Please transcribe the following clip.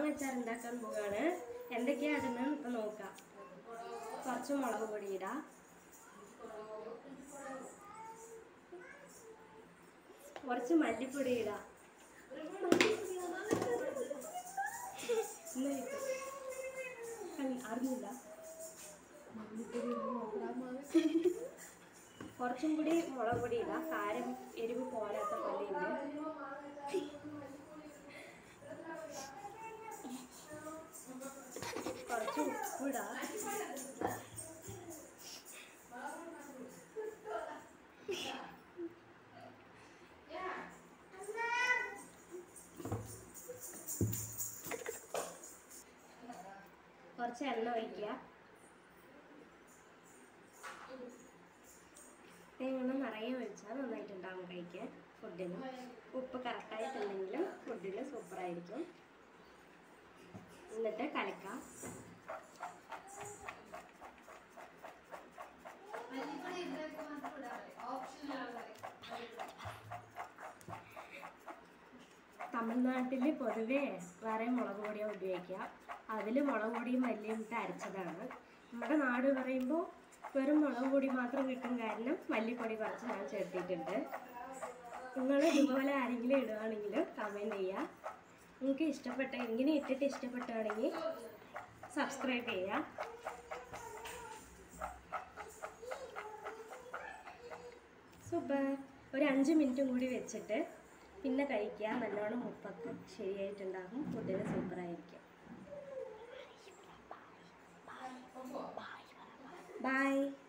മാങ്ങ അച്ചാർ ഉണ്ടാക്കാൻ പോവുകയാണ് എന്തൊക്കെയാ ഇടുന്നത് ഇപ്പൊ നോക്കാം കുറച്ച് മുളക് പൊടി ഇടാം കുറച്ച് മല്ലിപ്പൊടി ഇടാം ഇന്ന് കിട്ടും. അല്ല, അറിഞ്ഞില്ല കുറച്ചും കൂടി മുളക് പൊടി ഇടാം കാരം എരിവ് പോരാത്ത പല്ലിയുണ്ട് കുറച്ച് ഉപ്പിടാം കുറച്ച് എണ്ണ ഒഴിക്കുക തേങ്ങ നിറയെ ഒഴിച്ചാൽ നന്നായിട്ടുണ്ടാകും കഴിക്കാൻ ഫുഡിന് ഉപ്പ് കറക്റ്റായിട്ടുണ്ടെങ്കിലും ഫുഡിന് സൂപ്പറായിരിക്കും എന്നിട്ട് കലക്കാം തമിഴ്നാട്ടിൽ പൊതുവേ വേറെ മുളക് പൊടിയാണ് ഉപയോഗിക്കുക അതിൽ മുളക് പൊടിയും മല്ലിയും ഇട്ട് അരച്ചതാണ് നമ്മുടെ നാട് പറയുമ്പോൾ വെറും മുളക് പൊടി മാത്രം കിട്ടും കാരണം മല്ലിപ്പൊടി കുറച്ച് ഞാൻ ചേർത്തിട്ടുണ്ട് നിങ്ങൾ ഇതുപോലെ ആരെങ്കിലും ഇടുകയാണെങ്കിൽ കമൻറ്റ് ചെയ്യുക നിങ്ങൾക്ക് ഇഷ്ടപ്പെട്ട ഇങ്ങനെ ഇട്ടിട്ട് ഇഷ്ടപ്പെട്ടാണെങ്കിൽ സബ്സ്ക്രൈബ് ചെയ്യുക സൂപ്പർ ഒരു അഞ്ച് മിനിറ്റും കൂടി വെച്ചിട്ട് പിന്നെ കഴിക്കുക നല്ലോണം ഉപ്പൊക്കെ ശരിയായിട്ടുണ്ടാകും ഫുഡിന് സൂപ്പറായിരിക്കും ബൈ